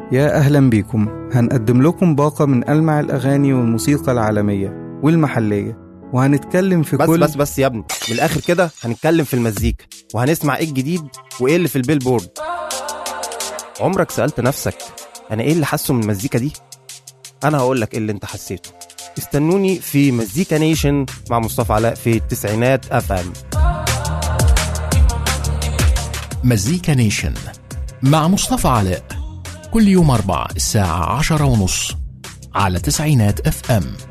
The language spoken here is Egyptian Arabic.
يا أهلا بيكم هنقدم لكم باقة من ألمع الأغاني والموسيقى العالمية والمحلية وهنتكلم في بس كل بس بس يا ابني من الاخر كده هنتكلم في المزيكا وهنسمع ايه الجديد وايه اللي في البيلبورد عمرك سألت نفسك انا ايه اللي حاسه من المزيكا دي انا هقول لك ايه اللي انت حسيته استنوني في مزيكا نيشن مع مصطفى علاء في التسعينات اف ام مزيكا نيشن مع مصطفى علاء كل يوم أربع الساعة عشرة ونص على تسعينات اف ام